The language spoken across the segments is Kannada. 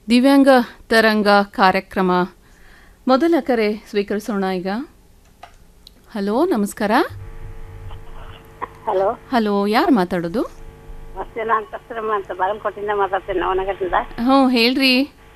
ದಿವ್ಯಾಂಗ ತರಂಗ ಕಾರ್ಯಕ್ರಮ ಮೊದಲ ಕರೆ ಸ್ವೀಕರಿಸೋಣ ಈಗ ಹಲೋ ನಮಸ್ಕಾರ ಹಲೋ ಹಲೋ ಯಾರು ಮಾತಾಡೋದು ನಮಸ್ತೆ ನಾನು ಕಸ್ತೂರಮ್ಮ ಅಂತ ಬಾಗಲಕೋಟೆಯಿಂದ ಮಾತಾಡ್ತೇನೆ ನವನಗರದಿಂದ ಹ್ಞೂ ಹೇಳ್ರಿ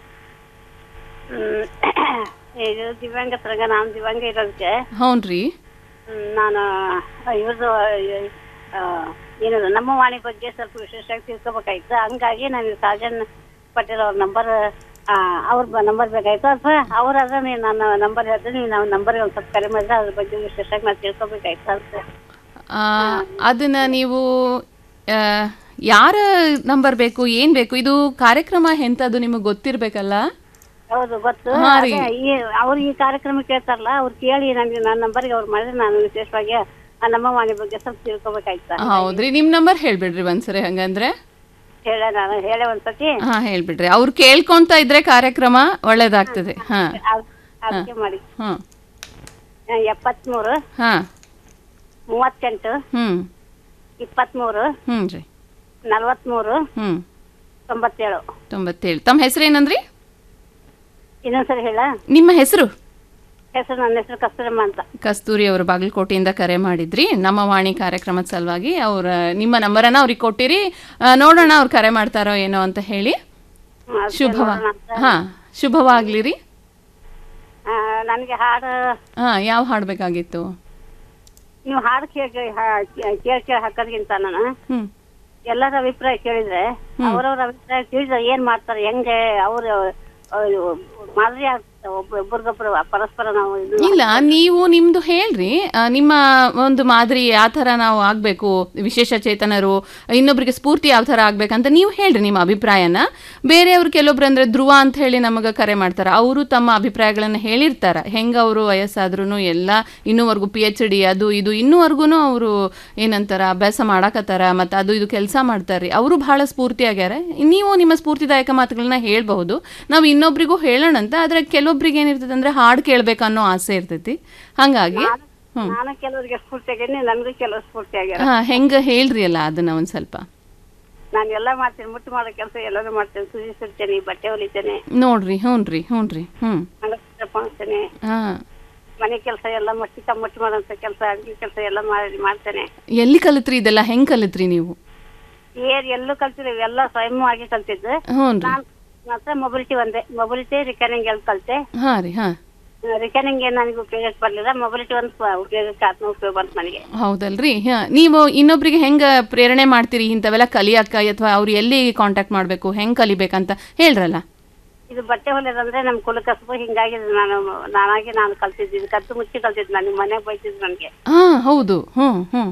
ಹ್ಮ್. ಇದು ದಿವ್ಯಾಂಗ ತರಂಗ ನಾನು ದಿವ್ಯಾಂಗ ಇರೋದಕ್ಕೆ ಹ್ಞೂನ್ರಿ ಹ್ಮ್, ನಾನು ಇವ್ರದ್ದು ಆ, ಏನದು ನಮ್ಮ ವಾಣಿ ಬಗ್ಗೆ ಸ್ವಲ್ಪ ವಿಶೇಷವಾಗಿ ತಿಳ್ಕೊಬೇಕಾಯ್ತು ಹಂಗಾಗಿ ನಾನು ಸಾಜನ್ ಪಟೇಲ್ ಅವ್ರ ನಂಬರ್ ಅವ್ರ ನಂಬರ್ ಬೇಕಾಯ್ತು ಅಥವಾ ಅವ್ರಾದ್ರೆ ನೀವು ನನ್ನ ನಂಬರ್ ಹೇಳಿದ್ರೆ ನೀವು ನಾವು ನಂಬರ್ಗೆ ಒಂದು ಸ್ವಲ್ಪ ಕರೆ ಮಾಡಿದ್ರೆ ಅದ್ರ ಬಗ್ಗೆ ವಿಶೇಷವಾಗಿ ನಾನು ತಿಳ್ಕೊಬೇಕಾಯ್ತು ಅಂತ ಆ, ಅದನ್ನ ನೀವು ಆ, ಯಾರ ನಂಬರ್ ಬೇಕು ಏನು ಬೇಕು ಇದು ಕಾರ್ಯಕ್ರಮ ಎಂಥದ್ದು ನಿಮಗೆ ಗೊತ್ತಿರಬೇಕಲ್ಲ ಹೌದು ಗೊತ್ತು ಹಾ ರೀ. ಅದೇ ಈ ಅವ್ರು ಈ ಕಾರ್ಯಕ್ರಮ ಕೇಳ್ತಾರಲ್ಲ ಅವ್ರು ಕೇಳಿ ನನಗೆ ನನ್ನ ನಂಬರ್ಗೆ ಅವ್ರು ಮಾಡಿದ್ರೆ ನಾನು ವಿಶೇಷವಾಗಿ ಆ ನಮ್ಮ ವಾಣಿ ಬಗ್ಗೆ ಸ್ವಲ್ಪ ತಿಳ್ಕೊಬೇಕಾಯ್ತು ಹೌದ್ರಿ ನಿಮ್ಮ ನಂಬರ್ ಹೇಳ್ಬಿಡ್ರಿ ಒಂದ್ಸರಿ ಹಂಗಂದ್ರೆ ಹೇಳ ನಾನು ಹೇಳೇ ಒಂದ್ಸತಿ ಹಾಂ ಹೇಳ್ಬಿಡ್ರಿ ಅವ್ರು ಕೇಳ್ಕೊಂತ ಇದ್ರೆ ಕಾರ್ಯಕ್ರಮ ಒಳ್ಳೇದಾಗ್ತದೆ ಹಾಂ ಅದ್- ಅದಕ್ಕೆ ಮಾಡಿ ಹಾಂ ಆ, ಎಪ್ಪತ್ಮೂರು ಹಾಂ ಮೂವತ್ತೆಂಟು ಹ್ಞೂ ಇಪ್ಪತ್ಮೂರು ಹ್ಞೂ ರೀ ನಲವತ್ಮೂರು ಹ್ಞೂ ತೊಂಬತ್ತೇಳು ತೊಂಬತ್ತೇಳು ತಮ್ಮ ಹೆಸರು ಏನಂದ್ರಿ ಇನ್ನೊಂದ್ಸರಿ ಹೇಳ ನಿಮ್ಮ ಹೆಸರು ಹೆಸರು ನನ್ನ ಹೆಸರು ಕಸ್ತೂರಮ್ಮ ಅಂತ ಕಸ್ತೂರಿ ಅವರು ಬಾಗಲಕೋಟೆಯಿಂದ ಕರೆ ಮಾಡಿದ್ರಿ ನಮ್ಮ ವಾಣಿ ಕಾರ್ಯಕ್ರಮದ ಸಲುವಾಗಿ ಅವ್ರ ನಿಮ್ಮ ನಂಬರನ್ನ ಅವ್ರಿಗೆ ಕೊಟ್ಟಿರಿ ಆ, ನೋಡೋಣ ಅವ್ರು ಕರೆ ಮಾಡ್ತಾರೋ ಏನೋ ಅಂತ ಹೇಳಿ ಹ್ಮ್, ಅದಕ್ಕೆ ಶುಭವ ನೋಡೋಣ ಅಂತ. ಹಾ ಶುಭವಾಗ್ಲಿ ರೀ ಆ, ನನಗೆ ಹಾಡು ಹಾ ಯಾವ ಹಾಡ್ಬೇಕಾಗಿತ್ತು ನೀವು ಹಾಡು ಕೇಳಿ ಕೇಳಿ ಕೇಳಿ ಹಾಕೋದ್ಕಿಂತ ನಾನು ಹ್ಮ್ ಎಲ್ಲರ ಅಭಿಪ್ರಾಯ ಕೇಳಿದ್ರೆ ಅವರವ್ರ ಅಭಿಪ್ರಾಯ ಕೇಳಿದ್ರೆ ಏನ್ ಮಾಡ್ತಾರೆ ಹೆಂಗೆ ಅವರು ಮಾದರಿ ಆಗ್ತದೆ ಒಬ್ಬ ಒಬ್ರಿಗೊಬ್ರು ಪರಸ್ಪರ ನಾವು ಇದು ಇಲ್ಲ ನೀವು ನಿಮ್ದು ಹೇಳ್ರಿ ಆ, ನಿಮ್ಮ ಒಂದು ಮಾದರಿ ಯಾವ ಥರ ನಾವು ಆಗಬೇಕು ವಿಶೇಷ ಚೇತನರು ಇನ್ನೊಬ್ರಿಗೆ ಸ್ಫೂರ್ತಿ ಯಾವ ಥರ ಆಗ್ಬೇಕಂತ ನೀವು ಹೇಳ್ರಿ ನಿಮ್ಮ ಅಭಿಪ್ರಾಯನ ಬೇರೆಯವ್ರು ಕೆಲವೊಬ್ರು ಅಂದ್ರೆ ಧ್ರುವ ಅಂತ ಹೇಳಿ ನಮಗೆ ಕರೆ ಮಾಡ್ತಾರೆ ಅವರು ತಮ್ಮ ಅಭಿಪ್ರಾಯಗಳನ್ನು ಹೇಳಿರ್ತಾರೆ ಹೆಂಗೆ ಅವರು ವಯಸ್ಸಾದ್ರೂ ಎಲ್ಲ ಇನ್ನೂವರೆಗೂ ಪಿ ಎಚ್ ಡಿ ಅದು ಇದು ಇನ್ನೂವರೆಗೂ ಅವರು ಏನಂತಾರ ಅಭ್ಯಾಸ ಮಾಡಾಕತ್ತಾರ ಮತ್ತು ಅದು ಇದು ಕೆಲಸ ಮಾಡ್ತಾರೆ ಅವರು ಬಹಳ ಸ್ಫೂರ್ತಿಯಾಗ್ಯಾರ ನೀವು ನಿಮ್ಮ ಸ್ಫೂರ್ತಿದಾಯಕ ಮಾತುಗಳನ್ನ ಹೇಳ್ಬಹುದು ನಾವು ಇನ್ನೊಬ್ರಿಗೂ ಹೇಳೋಣ ಅಂತ ಆದರೆ ಕೆಲವೊಬ್ರಿಗೆ ಏನಿರ್ತದೆ ಅಂದ್ರೆ ಹಾಡು ಕೇಳ್ಬೇಕು ಅನ್ನೋ ಆಸೆ ಇರ್ತೈತಿ ಹಾಗಾಗಿ ನಾನು ಕೆಲವರಿಗೆ ಸ್ಫೂರ್ತಿ ಆಗೇನಿ ನನ್ಗೂ ಕೆಲವು ಸ್ಫೂರ್ತಿ ಆಗ್ಯಾರ ಹಾ ಹೆಂಗ ಹೇಳ್ರಿ ಅಲ್ಲ ಅದನ್ನ ಒಂದ್ ಸ್ವಲ್ಪ ನಾನು ಎಲ್ಲ ಮಾಡ್ತೀನಿ ಮುಟ್ಟು ಮಾಡೋ ಕೆಲಸ ಎಲ್ಲರೂ ಮಾಡ್ತೇನೆ ಸುಜಿ ಸುಡ್ತೇನೆ ಬಟ್ಟೆ ಹೊಲಿತೇನೆ ನೋಡ್ರಿ ಹ್ಞೂನ್ರಿ ಹ್ಞೂನ್ರಿ ಹ್ಮ್ ಅಂಗಡಿ ಪಣಿಸ್ತೇನೆ ಹಾ ಮನೆ ಕೆಲಸ ಎಲ್ಲ ಮಟ್ಟಿ ಮುಟ್ಟಿ ಮಾಡೋಂಥ ಕೆಲಸ ಅಡ್ಗೆ ಕೆಲಸ ಎಲ್ಲ ಮಾಡಿ ಮಾಡ್ತೇನೆ ಎಲ್ಲಿ ಕಲಿತ್ರಿ ಇದೆಲ್ಲ ಹೆಂಗ್ ಕಲಿತ್ರಿ ನೀವು ಏರ್ ಎಲ್ಲೂ ಕಲ್ತಿದ್ದೀವಿ ಎಲ್ಲ ಸ್ವಯಂ ಆಗಿ ಕಲ್ತಿದ್ದು ಹ್ಞೂನ್ರಿ ನಾನು ಮಾತ್ರ ಮೊಬಿಲಿಟಿ ಒಂದೇ ಮೊಬಿಲಿಟಿ ರಿಕರಿಂಗ್ ಎಲ್ಲ ಕಲ್ತೆ ಹಾ ರೀ ಹಾ ರಿಕರಿಂಗ್ ಏನು ನನಗೆ ಉಪಯೋಗಕ್ಕೆ ಬರಲಿಲ್ಲ ಮೊಬಿಲಿಟಿ ಒಂದು ಉಪಯೋಗಕ್ಕೆ ಆತ್ಮ ಉಪಯೋಗ ಬಂತು ನನಗೆ ಹೌದಲ್ರಿ ಹಾ ನೀವು ಇನ್ನೊಬ್ರಿಗೆ ಹೆಂಗ ಪ್ರೇರಣೆ ಮಾಡ್ತೀರಿ ಇಂಥವೆಲ್ಲ ಕಲಿಯಕ್ಕ ಅಥವಾ ಅವ್ರು ಎಲ್ಲಿ ಕಾಂಟ್ಯಾಕ್ಟ್ ಮಾಡ್ಬೇಕು ಹೆಂಗ್ ಕಲಿಬೇಕಂತ ಹೇಳ್ರಲ್ಲ ಇದು ಬಟ್ಟೆ ಹೊಲಿಯೋದಂದ್ರೆ ನಮ್ಮ ಕುಲ ಕಸಬು ಹಿಂಗಾಗಿ ಇದು ನಾನು ನಾನಾಗಿ ನಾನು ಕಲ್ತಿದ್ದು ಕತ್ತು ಮುಚ್ಚಿ ಕಲ್ತಿದ್ದು ನನಗೆ ಮನೆಗೆ ಬೈತಿದ್ದು ನನಗೆ ಹಾ ಹೌದು ಹ್ಮ್ ಹ್ಮ್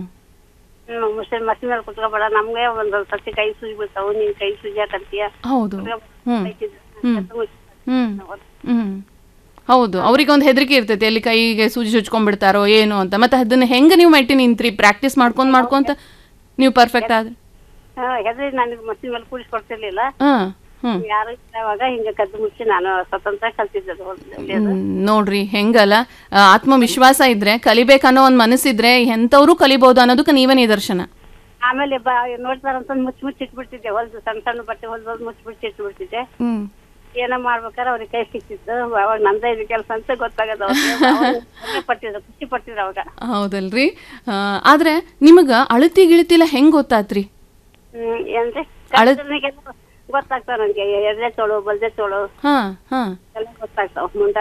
ಮುಸ್ಲಿಂ ಮಸಿ ಮೇಲೆ ಕುತ್ಕೋಬೇಡ ನಮ್ಗೆ ಒಂದು ಸತಿ ಕೈ ಸೂಜಿ ಬಿಡ್ತಾವು ನೀನ್ ಕೈ ಸೂಜಿ ಕಲ್ತೀಯ ಹೌದು ಹ್ಮ್ ಬೈತಿದ್ರು. ಹ್ಮ್. ಕತ್ತು ಮುಚ್ಚಿ ಹ್ಮ್ ಹ್ಮ್ ಹೌದು ಅವ್ರಿಗೆ ಒಂದು ಹೆದರಿಕೆ ಇರ್ತೈತಿ ಎಲ್ಲಿ ಕೈಗೆ ಸೂಜಿ ಚುಚ್ಕೊಂಡ್ಬಿಡ್ತಾರೋ ಏನು ಅಂತ ಮತ್ತೆ ಅದನ್ನ ಹೆಂಗ ನೀವು ಮೆಟ್ಟಿ ನಿಂತ್ರಿ ಪ್ರಾಕ್ಟೀಸ್ ಮಾಡ್ಕೊಂಡ್ ಮಾಡ್ಕೊಂತ ನೀವು ಪರ್ಫೆಕ್ಟ್ ಆದ್ರಿ ಹಾ ಹೆದರಿ ನನಗೆ ಮಸಿ ಮೇಲೆ ಕೂಡಿಸ್ಕೊಡ್ತಿರ್ಲಿಲ್ಲ ಹಾ ಹ್ಮ್ ಯಾರು ಇರುವಾಗ ಹಿಂಗೆ ಕದ್ದು ಮುಚ್ಚಿ ನಾನು ಸ್ವತಂತ್ರ ಕಲ್ತಿದ್ದದು ಹೊಲ್ದಲ್ಲಿ. ಹ್ಮ್, ನೋಡ್ರಿ ಹೆಂಗಲ್ಲ ಆ, ಆತ್ಮವಿಶ್ವಾಸ ಇದ್ರೆ ಕಲಿಬೇಕನ್ನೋ ಒಂದ್ ಮನಸ್ಸಿದ್ರೆ ಎಂತವ್ರು ಕಲಿಬಹುದು ಅನ್ನೋದಕ್ಕೆ ನೀವೇ ನಿದರ್ಶನ ಆಮೇಲೆ ಬಾ ನೋಡ್ತಾರಂತ ಮುಚ್ಚಿ ಮುಚ್ಚಿ ಇಟ್ಬಿಡ್ತಿದ್ದೆ ಹೊಲ್ದು ಸಣ್ಣ ಸಣ್ಣ ಬಟ್ಟೆ ಹೊಲ್ದು ಮುಚ್ಚಿ ಮುಚ್ಚಿ ಇಟ್ಬಿಡ್ತಿದ್ದೆ ಹ್ಮ್ ಏನೋ ಮಾಡ್ಬೇಕಾದ್ರೆ ಅವ್ರಿಗೆ ಕೈ ಸಿಕ್ತಿತ್ತು ಅವಾಗ ನಂದೇ ಇದು ಕೆಲಸ ಅಂತ ಗೊತ್ತಾಗದ ಪಟ್ಟಿದ್ರು ಖುಷಿ ಪಟ್ಟಿದ್ರು ಅವಾಗ ಹೌದಲ್ರಿ ಆ, ಆದ್ರೆ ನಿಮಗ ಅಳತಿ ಗಿಳತಿಲ್ಲ ಹೆಂಗ್ ಗೊತ್ತಾತ್ರಿ ಹ್ಮ್ ಏನ್ರಿ ಅಳ- ಕಲ್ತವ್ರಿಗೆಲ್ಲ ಗೊತ್ತಾಗ್ತಾವ ನನಗೆ ಎದೆ ತೋಳು ಬಲ್ದೆ ತೋಳು ಹಾ ಹಾ ಎಲ್ಲ ಗೊತ್ತಾಗ್ತಾವ ಮುಂದೆ